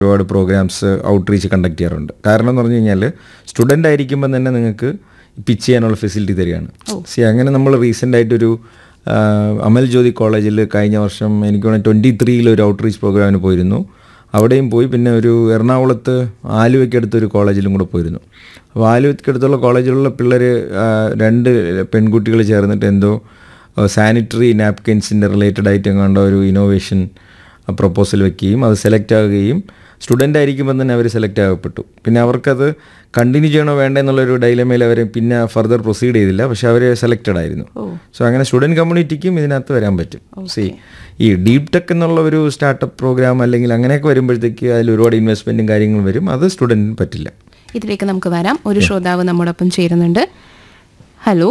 ഒരുപാട് programmes outreach conduct ചെയ്യാറുണ്ട് കാരണം എന്ന് പറഞ്ഞു കഴിഞ്ഞാൽ സ്റ്റുഡൻ്റ് ആയിരിക്കുമ്പോൾ തന്നെ നിങ്ങൾക്ക് പിച്ച് ചെയ്യാനുള്ള ഫെസിലിറ്റി തരികയാണ് സി അങ്ങനെ നമ്മൾ റീസെൻ്റ് ആയിട്ടൊരു ആ, അമൽ ജ്യോതി കോളേജിൽ കഴിഞ്ഞ വർഷം എനിക്ക് വേണമെങ്കിൽ ട്വൻറ്റി ത്രീയിൽ ഒരു ഔട്ട്റീച്ച് പ്രോഗ്രാമിന് പോയിരുന്നു അവിടെയും പോയി പിന്നെ ഒരു എറണാകുളത്ത് ആലുവയ്ക്കടുത്തൊരു കോളേജിലും കൂടെ പോയിരുന്നു അപ്പോൾ ആലുവയ്ക്കടുത്തുള്ള കോളേജിലുള്ള പിള്ളേർ രണ്ട് പെൺകുട്ടികൾ ചേർന്നിട്ട് എന്തോ സാനിറ്ററി നാപ്കിൻസിൻ്റെ റിലേറ്റഡ് ആയിട്ട് എങ്ങാണ്ട ഒരു ഇന്നോവേഷൻ പ്രപ്പോസൽ വെക്കുകയും അത് സെലക്ട് ആകുകയും സ്റ്റുഡൻ്റ് ആയിരിക്കുമ്പോൾ തന്നെ അവർ സെലക്ട് ആകപ്പെട്ടു പിന്നെ അവർക്കത് കണ്ടിന്യൂ ചെയ്യണോ വേണ്ട എന്നുള്ളൊരു ഡൈലമയിൽ അവർ പിന്നെ ഫർദർ പ്രൊസീഡ് ചെയ്തില്ല പക്ഷെ അവർ സെലക്റ്റഡ് ആയിരുന്നു സോ അങ്ങനെ സ്റ്റുഡൻറ് കമ്മ്യൂണിറ്റിക്കും ഇതിനകത്ത് വരാൻ പറ്റും സി ഈ ഡീപ് ടെക് എന്നുള്ള ഒരു സ്റ്റാർട്ടപ്പ് പ്രോഗ്രാം അല്ലെങ്കിൽ അങ്ങനെയൊക്കെ വരുമ്പോഴത്തേക്ക് അതിൽ ഒരുപാട് ഇൻവെസ്റ്റ്മെൻറ്റും കാര്യങ്ങളും വരും അത് സ്റ്റുഡൻറ്റിന് പറ്റില്ല ഇതിലേക്ക് നമുക്ക് വരാം ഒരു ശ്രോതാവ് നമ്മോടൊപ്പം ചേരുന്നുണ്ട് ഹലോ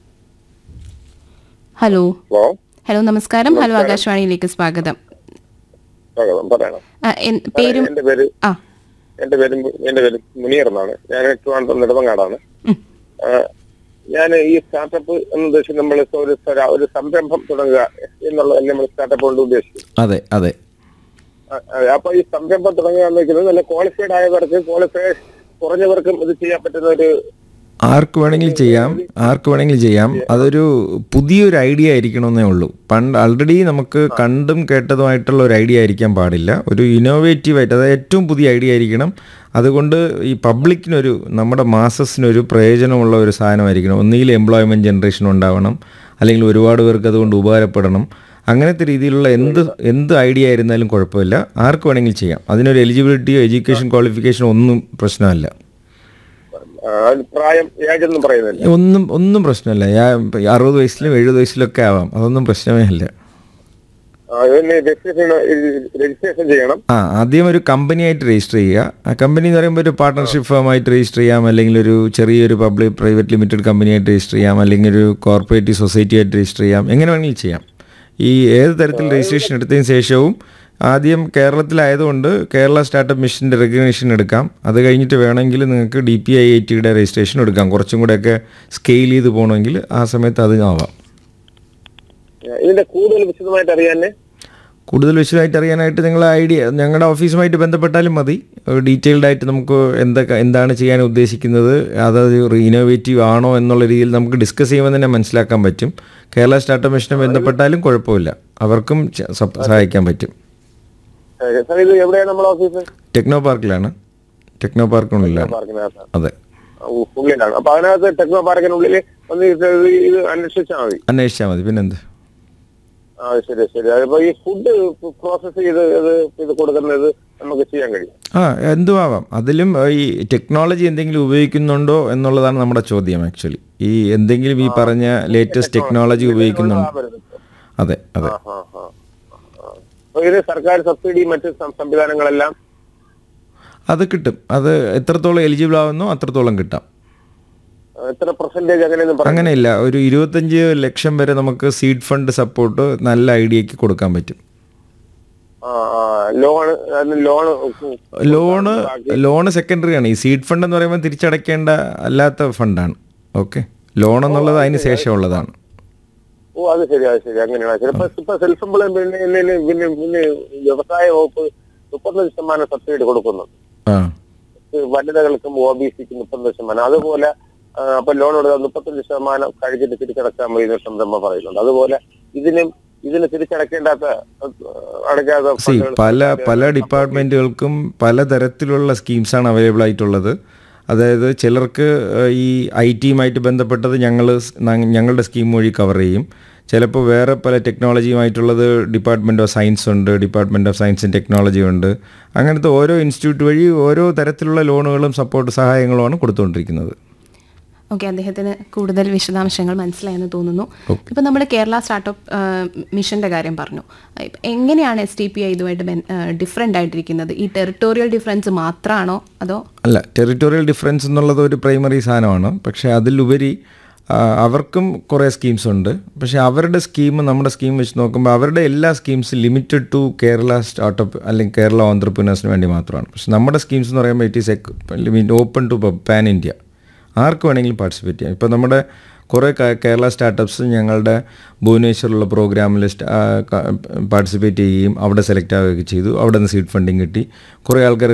ഹലോ ഹലോ ഹലോ നമസ്കാരം ഹലോ ആകാശവാണിയിലേക്ക് സ്വാഗതം സ്വാഗതം പറയണം ആ, എൻ- പേരും എന്റെ പേര് ആ എന്റെ പേര് മു- എന്റെ പേര് മുനീർ എന്നാണ് ഞാൻ ട്രിവാൻഡ്രം നെടുമങ്ങാടാണ് ഉം. ഞാൻ ഈ സ്റ്റാർട്ടപ്പ് എന്ന് ഉദ്ദേശിച്ച് നമ്മൾ ഒരു സ്വര- ഒരു സംരംഭം തുടങ്ങുക എന്നുള്ളതല്ലേ നമ്മൾ സ്റ്റാർട്ടപ്പ് കൊണ്ട് ഉദ്ദേശിക്കുന്നത് അതെ അതെ ആ, ആ, അപ്പൊ ഈ സംരംഭം തുടങ്ങുക എന്ന് വെക്കുന്നത് നല്ല ക്വാളിഫൈഡ് ആയവർക്ക് ക്വാളിഫൈഡ് കുറഞ്ഞവർക്കും ഇത് ചെയ്യാൻ പറ്റുന്ന ഒരു ആർക്ക് വേണമെങ്കിലും ചെയ്യാം ആർക്ക് വേണമെങ്കിലും ചെയ്യാം അതൊരു പുതിയൊരു ഐഡിയ ആയിരിക്കണമെന്നേ ഉള്ളൂ പണ്ട് ആൾറെഡി നമുക്ക് കണ്ടും കേട്ടതുമായിട്ടുള്ള ഒരു ഐഡിയ ആയിരിക്കാൻ പാടില്ല ഒരു ഇന്നോവേറ്റീവ് ആയിട്ട് അതായത് ഏറ്റവും പുതിയ ഐഡിയ ആയിരിക്കണം അതുകൊണ്ട് ഈ പബ്ലിക്കിനൊരു നമ്മുടെ മാസസിനൊരു പ്രയോജനമുള്ള ഒരു സാധനമായിരിക്കണം ഒന്നുകിൽ എംപ്ലോയ്മെൻറ്റ് ജനറേഷൻ ഉണ്ടാവണം അല്ലെങ്കിൽ ഒരുപാട് പേർക്ക് അതുകൊണ്ട് ഉപകാരപ്പെടണം അങ്ങനത്തെ രീതിയിലുള്ള എന്ത് എന്ത് ഐഡിയ ആയിരുന്നാലും കുഴപ്പമില്ല ആർക്ക് വേണമെങ്കിലും ചെയ്യാം അതിനൊരു എലിജിബിലിറ്റിയോ എഡ്യൂക്കേഷൻ ക്വാളിഫിക്കേഷനോ ഒന്നും പ്രശ്നമല്ല ആ, പ്രായം ഏജ് എന്നും പറയുന്നില്ല ഒന്നും ഒന്നും പ്രശ്നമല്ല ഞാൻ ഇപ്പൊ അറുപത് വയസ്സിലും എഴുപത് വയസ്സിലൊക്കെ ആവാം അതൊന്നും പ്രശ്നമേ അല്ല ആ, ഇതിന് രജിസ്ട്രേഷൻ രജിസ്ട്രേഷൻ ചെയ്യണം ആ ആദ്യം ഒരു കമ്പനി ആയിട്ട് രജിസ്റ്റർ ചെയ്യുക ആ കമ്പനി എന്ന് പറയുമ്പോൾ ഒരു പാർട്ട്ണർഷിപ്പ് ഫേമായിട്ട് രജിസ്റ്റർ ചെയ്യാം അല്ലെങ്കിൽ ഒരു ചെറിയൊരു പബ്ലിക് പ്രൈവറ്റ് ലിമിറ്റഡ് കമ്പനി ആയിട്ട് രജിസ്റ്റർ ചെയ്യാം അല്ലെങ്കിൽ ഒരു കോർപ്പറേറ്റീവ് സൊസൈറ്റി ആയിട്ട് രജിസ്റ്റർ ചെയ്യാം എങ്ങനെ വേണമെങ്കിലും ചെയ്യാം ഈ ഏത് തരത്തിൽ രജിസ്ട്രേഷൻ എടുത്തതിന് ശേഷവും ആദ്യം കേരളത്തിലായതുകൊണ്ട് കേരള സ്റ്റാർട്ടപ്പ് മിഷൻ്റെ റെക്കഗ്നേഷൻ എടുക്കാം അത് കഴിഞ്ഞിട്ട് വേണമെങ്കിൽ നിങ്ങൾക്ക് ഡി പി ഐ ഐ ടിയുടെ രജിസ്ട്രേഷൻ എടുക്കാം കുറച്ചും കൂടെയൊക്കെ സ്കെയിൽ ചെയ്ത് പോകണമെങ്കിൽ ആ സമയത്ത് അത് ആവാം ഇതിന്റെ കൂടുതൽ വിശദമായിട്ട് അറിയാൻ കൂടുതൽ വിശദമായിട്ട് അറിയാനായിട്ട് നിങ്ങൾ ഐഡിയ ഞങ്ങളുടെ ഓഫീസുമായിട്ട് ബന്ധപ്പെട്ടാലും മതി ഡീറ്റെയിൽഡ് ആയിട്ട് നമുക്ക് എന്തൊക്കെ എന്താണ് ചെയ്യാൻ ഉദ്ദേശിക്കുന്നത് അതൊരു ഇന്നോവേറ്റീവ് ആണോ എന്നുള്ള രീതിയിൽ നമുക്ക് ഡിസ്കസ് ചെയ്യുമ്പോൾ തന്നെ മനസ്സിലാക്കാൻ പറ്റും കേരള സ്റ്റാർട്ടപ്പ് മിഷനെ ബന്ധപ്പെട്ടാലും കുഴപ്പമില്ല അവർക്കും ച- സപ്- സഹായിക്കാൻ പറ്റും സാർ ഇത് എവിടെയാണ് നമ്മുടെ ഓഫീസ് ടെക്നോ പാർക്കിലാണ് ടെക്നോ പാർക്കിനുള്ളിലാണ് പാർക്കിനകത്ത് അതെ ഉള്ളിലാണ് അപ്പൊ അതിനകത്ത് ടെക്നോ പാർക്കിനുള്ളിൽ ഒന്ന് ഇത് ഇത് അന്വേഷിച്ചാൽ മതി അന്വേഷിച്ചാൽ മതി പിന്നെന്ത് ആ ശരി ശരി അതിപ്പോ ഈ ഫുഡ് പ്രോസസ് ചെയ്ത് ഇത് ഇത് കൊടുക്കുന്നത് നമുക്ക് ചെയ്യാൻ കഴിയും ആ എന്തും ആവാം അതിലും ഏഹ്, ഈ ടെക്നോളജി എന്തെങ്കിലും ഉപയോഗിക്കുന്നുണ്ടോ എന്നുള്ളതാണ് നമ്മുടെ ചോദ്യം ആക്ച്വലി ഈ എന്തെങ്കിലും ഈ പറഞ്ഞ ലേറ്റസ്റ്റ് ടെക്നോളജി ഉപയോഗിക്കുന്നുണ്ടോ അതെ അതെ ആ, ആ, ആ. ആ. അപ്പൊ ഇത് സർക്കാർ സബ്സിഡി മറ്റ് സം- സംവിധാനങ്ങളെല്ലാം അത് കിട്ടും അത് എത്രത്തോളം എലിജിബിൾ ആവുന്നോ അത്രത്തോളം കിട്ടാം ആ, എത്ര പെർസെന്റേജ് അങ്ങനെയൊന്നും പറഞ്ഞു അങ്ങനെയില്ല ഒരു ഇരുപത്തഞ്ച് ലക്ഷം വരെ നമുക്ക് സീഡ് ഫണ്ട് സപ്പോർട്ട് നല്ല ഐഡിയക്ക് കൊടുക്കാൻ പറ്റും loan loan loan loan secondary ആണ് ഈ സീഡ് ഫണ്ട് എന്ന് പറയുമ്പോൾ തിരിച്ചടയ്ക്കേണ്ട അല്ലാത്ത ഫണ്ടാണ് ഓക്കെ ലോൺ എന്നുള്ളത് അതിന് ശേഷമുള്ളതാണ് ഓ അത് ശരി അത് ശരി അങ്ങനെയാണ് ചിലപ്പോ ഇപ്പൊ സെൽഫ് എംപ്ലോയ്മെന്റ് പിന്നെ പിന്നെ പിന്നെ വ്യവസായ വകുപ്പ് മുപ്പത്തഞ്ച് ശതമാനം സബ്സിഡി കൊടുക്കുന്നുണ്ട് ആ വനിതകൾക്കും ഒ ബി സിക്കും മുപ്പത്തഞ്ച് ശതമാനം അതുപോലെ ആ, അപ്പൊ ലോൺ എടുത്താൽ മുപ്പത്തഞ്ച് ശതമാനം കഴിഞ്ഞിട്ട് തിരിച്ചടക്കാൻ മതി എന്ന് സംരംഭം പറയുന്നുണ്ട് അതുപോലെ ഇതിനും ഇതിന് തിരിച്ചടക്കേണ്ടാത്ത ആ, അടയ്ക്കാത്ത സി ഫണ്ടുകൾ പല പല ഡിപ്പാർട്ട്മെൻറ്റുകൾക്കും പലതരത്തിലുള്ള സ്കീംസാണ് അവൈലബിൾ ആയിട്ടുള്ളത് അതായത് ചിലർക്ക് ഏഹ്, ഈ ഐ ടിയുമായിട്ട് ബന്ധപ്പെട്ടത് ഞങ്ങൾ ഞങ്ങളുടെ സ്കീം വഴി കവർ ചെയ്യും ചിലപ്പോൾ വേറെ പല ടെക്നോളജിയുമായിട്ടുള്ളത് ഡിപ്പാർട്ട്മെൻറ്റ് ഓഫ് സയൻസ് ഉണ്ട് department of science and technology ഉണ്ട് അങ്ങനത്തെ ഓരോ ഇൻസ്റ്റിറ്റ്യൂട്ട് വഴി ഓരോ തരത്തിലുള്ള ലോണുകളും സപ്പോർട്ട് സഹായങ്ങളുമാണ് കൊടുത്തുകൊണ്ടിരിക്കുന്നത് ഓക്കെ അദ്ദേഹത്തിന് കൂടുതൽ വിശദാംശങ്ങൾ മനസ്സിലായെന്ന് തോന്നുന്നു ഇപ്പം നമ്മൾ കേരള സ്റ്റാർട്ടപ്പ് മിഷന്റെ കാര്യം പറഞ്ഞു ഇപ്പം എങ്ങനെയാണ് എസ് ടി പി ഐ ഇതുമായിട്ട് ഡിഫറെൻ്റ് ആയിട്ടിരിക്കുന്നത് ഈ ടെറിട്ടോറിയൽ ഡിഫറൻസ് മാത്രമാണോ അതോ അല്ല ടെറിട്ടോറിയൽ ഡിഫറൻസ് എന്നുള്ളത് ഒരു പ്രൈമറി സാധനമാണ് പക്ഷേ അതിലുപരി ആ, അവർക്കും കുറേ സ്കീംസ് ഉണ്ട് പക്ഷേ അവരുടെ സ്കീം നമ്മുടെ സ്കീം വെച്ച് നോക്കുമ്പോൾ അവരുടെ എല്ലാ സ്കീംസും ലിമിറ്റഡ് ടു കേരള സ്റ്റാർട്ടപ്പ് അല്ലെങ്കിൽ കേരള ഓന്ത്രപ്രീനേഴ്സിന് വേണ്ടി മാത്രമാണ് പക്ഷേ നമ്മുടെ സ്കീംസ് എന്ന് പറയുമ്പോൾ it is open to pan India ആർക്ക് വേണമെങ്കിലും പാർട്ടിസിപ്പേറ്റ് ചെയ്യാം ഇപ്പോൾ നമ്മുടെ കുറേ ക- കേരള സ്റ്റാർട്ടപ്സ് ഞങ്ങളുടെ ഭുവനേശ്വറിലുള്ള പ്രോഗ്രാമിൽ പാർട്ടിസിപ്പേറ്റ് ചെയ്യുകയും അവിടെ സെലക്ട് ആവുകയൊക്കെ ചെയ്തു അവിടെ നിന്ന് സീഡ് ഫണ്ടിങ് കിട്ടി കുറേ ആൾക്കാർ